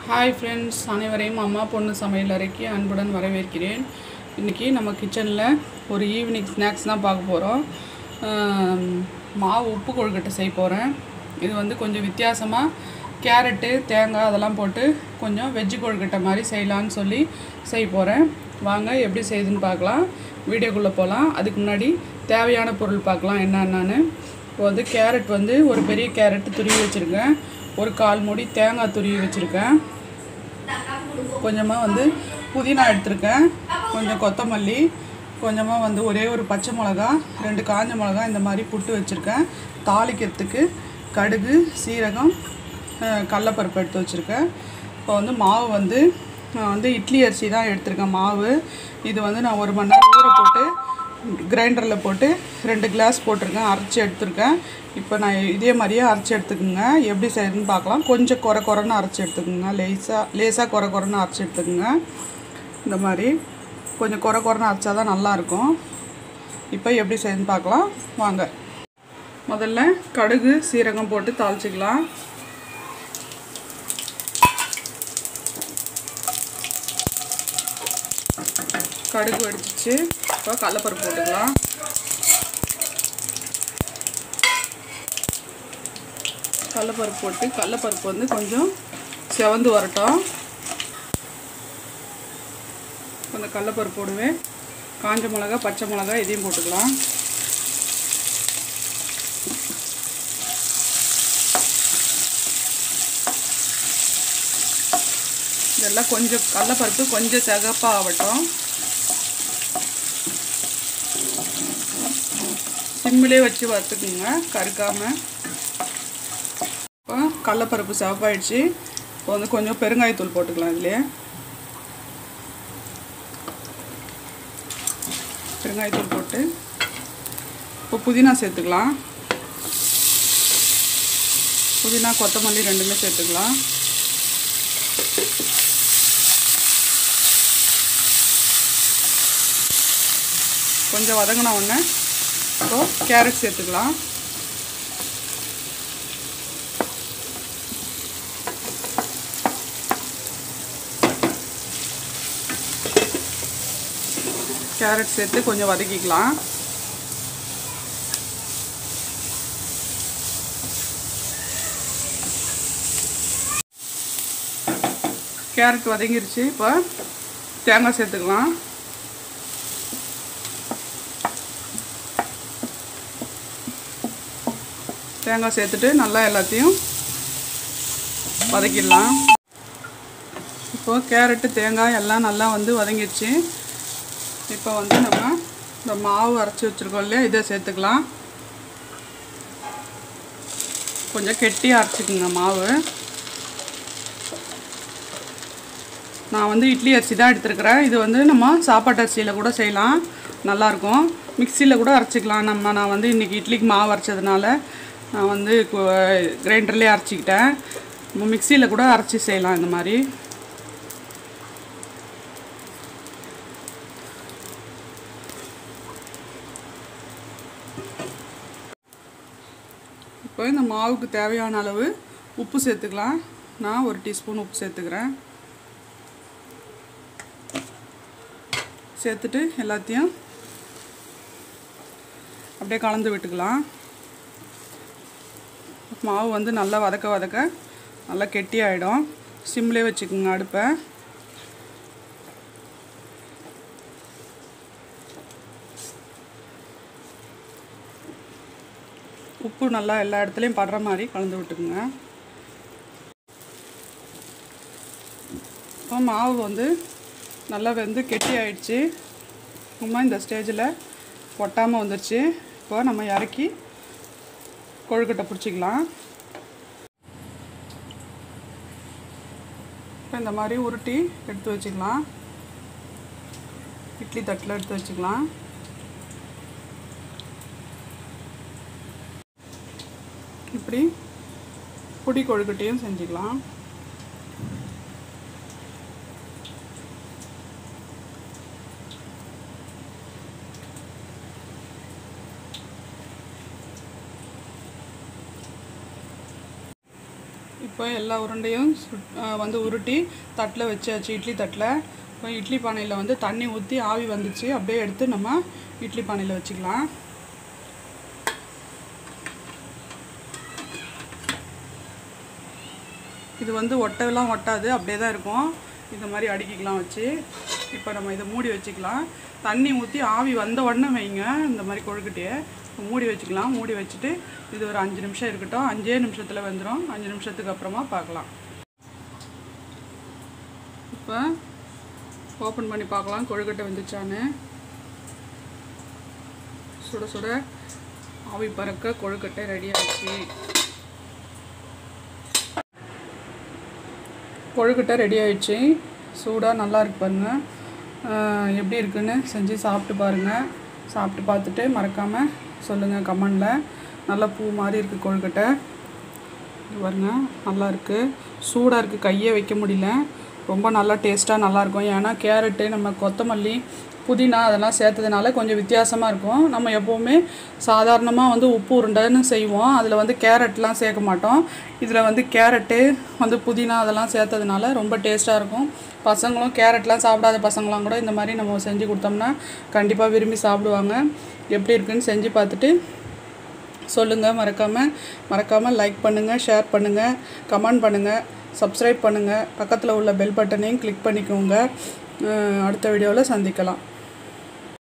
hi friends அனைவரையும் அம்மா பொண்ணு சமையல் அறைக்கு அன்புடன் வரவேற்கிறேன் இன்றைக்கி நம்ம கிச்சனில் ஒரு ஈவினிங் ஸ்நாக்ஸ் தான் பார்க்க போகிறோம் மாவு உப்பு கொழுக்கட்டை செய்ய போகிறேன் இது வந்து கொஞ்சம் வித்தியாசமாக கேரட்டு தேங்காய் அதெல்லாம் போட்டு கொஞ்சம் வெஜ்ஜு கொழுக்கட்டை மாதிரி செய்யலான்னு சொல்லி செய்ய போகிறேன் வாங்க எப்படி செய்யுதுன்னு பார்க்கலாம் வீடியோக்குள்ளே போகலாம் அதுக்கு முன்னாடி தேவையான பொருள் பார்க்கலாம் என்னென்னு இப்போ வந்து கேரட் வந்து ஒரு பெரிய கேரட் துருவி வச்சுருக்கேன் ஒரு கால் மூடி தேங்காய் துருவி வச்சுருக்கேன் கொஞ்சமாக வந்து புதினா எடுத்திருக்கேன் கொஞ்சம் கொத்தமல்லி கொஞ்சமாக வந்து ஒரே ஒரு பச்சை மிளகா ரெண்டு காஞ்ச மிளகா இந்த மாதிரி புட்டு வச்சுருக்கேன் தாளிக்கிறதுக்கு கடுகு சீரகம் அஹ், கடலப்பருப்பு எடுத்து வச்சுருக்கேன் இப்போ வந்து மாவு வந்து நான் வந்து இட்லி அரிசி தான் எடுத்திருக்கேன் மாவு இது வந்து நான் ஒரு மணி நேரம் ஊற போட்டு கிரைண்டரில் போட்டு ரெண்டு கிளாஸ் போட்டிருக்கேன் அரைச்சி எடுத்திருக்கேன் இப்போ நான் இதே மாதிரியே அரைச்சி எடுத்துக்கோங்க எப்படி செய்யுதுன்னு பார்க்கலாம் கொஞ்சம் குறை குறைன்னு அரைச்சி எடுத்துக்கோங்க லேசாக லேசாக குறை குறைன்னு அரைச்சி எடுத்துக்கோங்க இந்த மாதிரி கொஞ்சம் குறை குறைன்னு அரைச்சா தான் நல்லாயிருக்கும் இப்போ எப்படி செய்யுதுன்னு பார்க்கலாம் வாங்க முதல்ல கடுகு சீரகம் போட்டு தாளிச்சிக்கலாம் கடுகு வெடிச்சிச்சு இப்போ கடலப்பருப்பு போட்டுக்கலாம் கடலப்பருப்பு போட்டு கடலப்பருப்பு வந்து கொஞ்சம் செவந்து வரட்டும் கொஞ்சம் கடலப்பருப்பு போடுவேன் காஞ்ச மிளகா பச்சை மிளகா இதையும் போட்டுக்கலாம் இதெல்லாம் கொஞ்சம் கடலப்பருப்பு கொஞ்சம் சிகப்பாக ஆகட்டும் சிம்மிலே வச்சு வறுத்துக்குங்க கருக்காமல் இப்போ கடலப்பருப்பு சிவப்பாயிடுச்சு இப்போ வந்து கொஞ்சம் பெருங்காயத்தூள் போட்டுக்கலாம் இதுலேயே பெருங்காயத்தூள் போட்டு இப்போ புதினா சேர்த்துக்கலாம் புதினா கொத்தமல்லி ரெண்டுமே சேர்த்துக்கலாம் கொஞ்சம் வதங்கின உடனே இப்போ கேரட் சேர்த்துக்கலாம் கேரட் சேர்த்து கொஞ்சம் வதக்கிக்கலாம் கேரட் வதங்கிருச்சு இப்போ தேங்காய் சேர்த்துக்கலாம் தேங்காய் சேர்த்துட்டு நல்லா எல்லாத்தையும் வதக்கிடலாம் இப்போது கேரட்டு தேங்காய் எல்லாம் நல்லா வந்து வதங்கிடுச்சு இப்போ வந்து நம்ம இந்த மாவு அரைச்சி வச்சுருக்கோம் இல்லையா இதை சேர்த்துக்கலாம் கொஞ்சம் கெட்டியாக அரைச்சிக்குங்க மாவு நான் வந்து இட்லி அரிசி தான் எடுத்துருக்கிறேன் இது வந்து நம்ம சாப்பாட்டு அரிசியில் கூட செய்யலாம் நல்லாயிருக்கும் மிக்சியில் கூட அரைச்சிக்கலாம் நம்ம நான் வந்து இன்றைக்கி இட்லிக்கு மாவு அரைச்சதுனால நான் வந்து கிரைண்டர்லேயே அரைச்சிக்கிட்டேன் நம்ம மிக்சியில் கூட அரைச்சி செய்யலாம் இந்த மாதிரி இப்போ இந்த மாவுக்கு தேவையான அளவு உப்பு சேர்த்துக்கலாம் நான் ஒரு டீஸ்பூன் உப்பு சேர்த்துக்கிறேன் சேர்த்துட்டு எல்லாத்தையும் அப்படியே கலந்து விட்டுக்கலாம் மாவு வந்து நல்லா வதக்க வதக்க நல்லா கெட்டியாயிடும் சிம்லேயே வச்சுக்கோங்க அடுப்பை உப்பு நல்லா எல்லா இடத்துலையும் படுற மாதிரி கலந்து விட்டுக்குங்க இப்போ மாவு வந்து நல்லா வெந்து கெட்டி ஆயிடுச்சு நம்ம இந்த ஸ்டேஜில் ஒட்டாமல் வந்துருச்சு இப்போ நம்ம இறக்கி கொழுக்கட்டை பிடிச்சிக்கலாம் இப்போ இந்த மாதிரி உருட்டி எடுத்து வச்சுக்கலாம் இட்லி தட்டில் எடுத்து வச்சுக்கலாம் இப்படி பொடி கொழுக்கட்டையும் செஞ்சுக்கலாம் இப்போ இப்போ எல்லா உருண்டையும் சுட்- ஆ, வந்து உருட்டி தட்டில் வச்சாச்சு இட்லி தட்டில் இப்போ இட்லி பானையில் வந்து தண்ணி ஊற்றி ஆவி வந்துச்சு அப்படியே எடுத்து நம்ம இட்லி பானையில் வச்சுக்கலாம் இது வந்து ஒட்டெல்லாம் ஒட்டாது அப்படியே தான் இருக்கும் இந்த மாதிரி அடுக்கிக்கலாம் வச்சு இப்போ நம்ம இதை மூடி வச்சுக்கலாம் தண்ணி ஊற்றி ஆவி வந்த உடனே வைங்க இந்த மாதிரி கொழுக்கட்டையை மூடி வச்சுக்கலாம் மூடி வச்சுட்டு இது ஒரு அஞ்சு நிமிஷம் இருக்கட்டும் அஞ்சே நிமிஷத்தில் வந்துடும் அஞ்சு நிமிஷத்துக்கு அப்புறமா பார்க்கலாம் இப்போ ஓப்பன் பண்ணி பார்க்கலாம் கொழுக்கட்டை வந்துச்சான்னு சுட சுட ஆவி பறக்க கொழுக்கட்டை ரெடி ஆயிடுச்சு கொழுக்கட்டை ரெடி ஆயிடுச்சு சூடாக நல்லா இருக்கு பாருங்க ஆஹ் எப்படி இருக்குன்னு செஞ்சு சாப்பிட்டு பாருங்கள் சாப்பிட்டு பார்த்துட்டு மறக்காமல் சொல்லுங்கள் கமெண்டில் நல்லா பூ மாதிரி இருக்குது கொழுக்கட்டை இது பாருங்க நல்லா இருக்குது சூடாக இருக்குது கையே வைக்க முடியல ரொம்ப நல்லா டேஸ்ட்டாக நல்லாயிருக்கும் ஏன்னா கேரட்டு நம்ம கொத்தமல்லி புதினா அதெல்லாம் சேர்த்ததுனால கொஞ்சம் வித்தியாசமாக இருக்கும் நம்ம எப்போவுமே சாதாரணமாக வந்து உப்பு உருண்டைன்னு செய்வோம் அதில் வந்து கேரட்லாம் சேர்க்க மாட்டோம் இதில் வந்து கேரட்டு வந்து புதினா அதெல்லாம் சேர்த்ததுனால ரொம்ப டேஸ்ட்டாக இருக்கும் பசங்களும் கேரட்லாம் சாப்பிடாத பசங்களாம் கூட இந்த மாதிரி நம்ம செஞ்சு கொடுத்தோம்னா கண்டிப்பாக விரும்பி சாப்பிடுவாங்க எப்படி இருக்குன்னு செஞ்சு பார்த்துட்டு சொல்லுங்கள் மறக்காமல் மறக்காமல் லைக் பண்ணுங்கள் ஷேர் பண்ணுங்கள் கமெண்ட் பண்ணுங்கள் சப்ஸ்கிரைப் பண்ணுங்கள் பக்கத்தில் உள்ள பெல் பட்டனையும் கிளிக் பண்ணிக்கோங்க அஹ் அடுத்த வீடியோவில் சந்திக்கலாம்